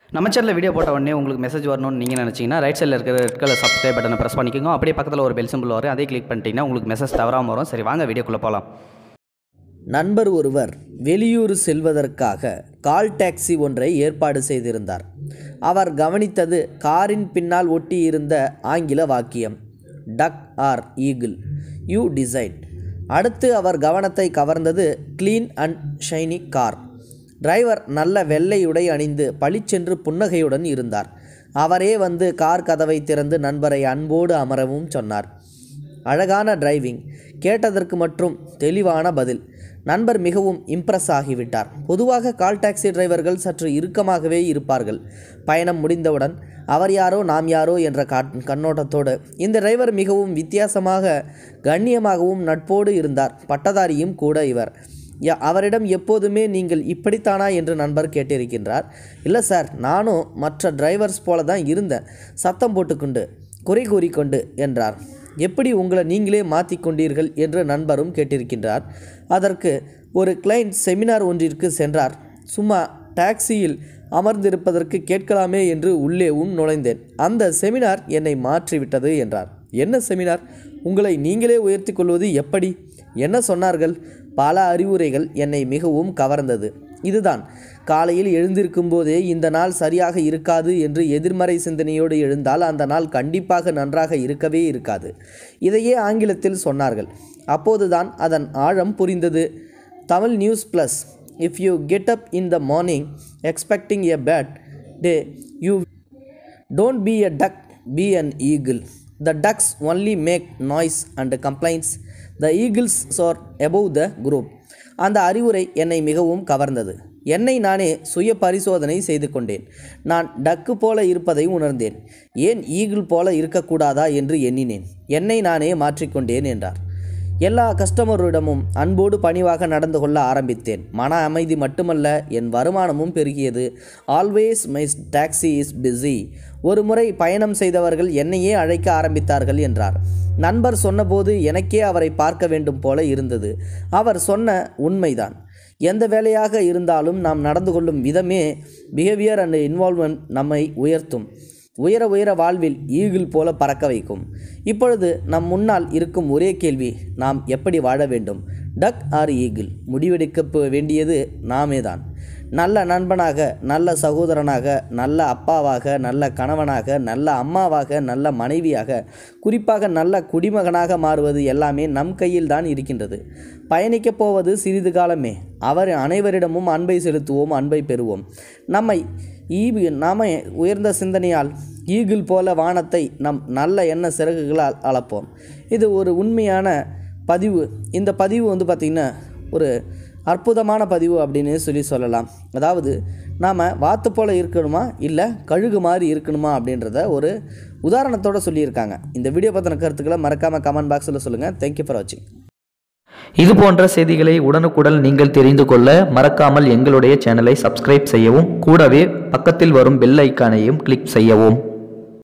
நம்ம சேனலில் வீடியோ போட்ட உடனே உங்களுக்கு மெசேஜ் வரணும்னு நீங்கள் நினச்சிங்கன்னா ரைட் சைடில் இருக்கிற ரெட் கலர் சப்ஸ்கிரைப் பட்டனை ப்ரெஸ் பண்ணிக்கோங்க அப்படியே பக்கத்தில் ஒரு பெல் சிம்பிள் வரும் அதே கிளிக் பண்ணிட்டீங்கன்னா உங்களுக்கு மெசேஜ் தவறாமல் வரும் சரி வாங்க வீடியோக்குள்ளே போகலாம் நண்பர் ஒருவர் வெளியூர் செல்வதற்காக கால் டாக்ஸி ஒன்றை ஏற்பாடு செய்திருந்தார் அவர் கவனித்தது காரின் பின்னால் ஒட்டியிருந்த ஆங்கில வாக்கியம் duck or eagle you decide அடுத்து அவர் கவனத்தை கவர்ந்தது clean and shiny car driver நல்ல வெள்ளை உடை அணிந்து பளிச்சென்று புன்னகையுடன் இருந்தார் அவரே வந்து கார் கதவை திறந்து நண்பரை அன்போடு அமரவும் சொன்னார் அழகான டிரைவிங் கேட்டதற்கு மற்றும் தெளிவான பதில் நண்பர் மிகவும் இம்ப்ரெஸ் ஆகிவிட்டார் பொதுவாக கால் டாக்ஸி டிரைவர்கள் சற்று இறுக்கமாகவே இருப்பார்கள் பயணம் முடிந்தவுடன் அவர் யாரோ நாம் யாரோ என்ற காட் கண்ணோட்டத்தோடு இந்த டிரைவர் மிகவும் வித்தியாசமாக கண்ணியமாகவும் நட்போடு இருந்தார் பட்டதாரியும் கூட இவர் யா- அவரிடம் எப்போதுமே நீங்கள் இப்படித்தானா என்று நண்பர் கேட்டிருக்கின்றார் இல்லை சார் நானும் மற்ற டிரைவர்ஸ் போல தான் இருந்தேன் சத்தம் போட்டுக்கொண்டு குறை கூறிக்கொண்டு என்றார் எப்படி உங்களை நீங்களே மாற்றிக்கொண்டீர்கள் என்று நண்பரும் கேட்டிருக்கின்றார் அதற்கு ஒரு கிளைண்ட் செமினார் ஒன்றிற்கு சென்றார் சும்மா டாக்ஸியில் அமர்ந்திருப்பதற்கு கேட்கலாமே என்று உள்ளேவும் நுழைந்தேன் அந்த செமினார் என்னை மாற்றிவிட்டது என்றார் என்ன செமினார் உங்களை நீங்களே உயர்த்தி கொள்வது எப்படி என்ன சொன்னார்கள் பல அறிவுரைகள் என்னை மிகவும் கவர்ந்தது இதுதான் காலையில் எழுந்திருக்கும் போதே இந்த நாள் சரியாக இருக்காது என்று எதிர்மறை சிந்தனையோடு எழுந்தால் அந்த நாள் கண்டிப்பாக நன்றாக இருக்கவே இருக்காது இதையே ஆங்கிலத்தில் சொன்னார்கள் அப்போதுதான் அதன் ஆழம் புரிந்தது Tamil news plus if you get up in the morning expecting a bad day you Don't be a duck, be an eagle. The ducks only make noise and complaints. The eagles soar above the group. அந்த அறிவுரை என்னை மிகவும் கவர்ந்தது என்னை நானே சுய பரிசோதனை செய்து கொண்டேன் நான் டக்கு போல இருப்பதை உணர்ந்தேன் ஏன் ஈகிள் போல இருக்கக்கூடாதா என்று எண்ணினேன் என்னை நானே மாற்றிக்கொண்டேன் என்றார் எல்லா கஸ்டமரிடமும் அன்போடு பணிவாக நடந்து கொள்ள ஆரம்பித்தேன் மன அமைதி மட்டுமல்ல என் வருமானமும் பெருகியது always my taxi is busy ஒரு முறை பயணம் செய்தவர்கள் என்னையே அழைக்க ஆரம்பித்தார்கள் என்றார் நண்பர் சொன்னபோது எனக்கே அவரை பார்க்க வேண்டும் போல இருந்தது அவர் சொன்ன உண்மைதான் எந்த வேலையாக இருந்தாலும் நாம் நடந்து கொள்ளும் விதமே பிஹேவியர் அண்ட் இன்வால்வ்மெண்ட் நம்மை உயர்த்தும் உயர உயர வாழ்வில் ஈகிள் போல பறக்க வைக்கும் இப்பொழுது நம் முன்னால் இருக்கும் ஒரே கேள்வி நாம் எப்படி வாழ வேண்டும் டக் ஆர் ஈகிள் முடிவெடுக்க ப- வேண்டியது நாமே தான் நல்ல நண்பனாக நல்ல சகோதரனாக நல்ல அப்பாவாக நல்ல கணவனாக நல்ல அம்மாவாக நல்ல மனைவியாக குறிப்பாக நல்ல குடிமகனாக மாறுவது எல்லாமே நம் கையில் தான் இருக்கின்றது பயணிக்கப் போவது சிறிது காலமே அவர் அனைவரிடமும் அன்பை செலுத்துவோம் அன்பை பெறுவோம் நம்மை ஈவு நாம உயர்ந்த சிந்தனையால் ஈகிள் போல வானத்தை நம் நல்ல எண்ண சிறகுகளால் அளப்போம் இது ஒரு உண்மையான பதிவு இந்த பதிவு வந்து பார்த்திங்கன்னா ஒரு அற்புதமான பதிவு அப்படின்னு சொல்லி சொல்லலாம் அதாவது நாம் வாத்து போல் இருக்கணுமா இல்லை கழுகு மாதிரி இருக்கணுமா அப்படின்றத ஒரு உதாரணத்தோடு சொல்லியிருக்காங்க இந்த வீடியோ பற்றின கருத்துக்களை மறக்காமல் கமெண்ட் பாக்ஸில் சொல்லுங்கள் தேங்க்யூ ஃபார் வாட்சிங் இது போன்ற செய்திகளை உடனுக்குடன் நீங்கள் தெரிந்து கொள்ள மறக்காமல் எங்களுடைய சேனலை சப்ஸ்கிரைப் செய்யவும் கூடவே பக்கத்தில் வரும் பெல் ஐக்கானையும் கிளிக் செய்யவும்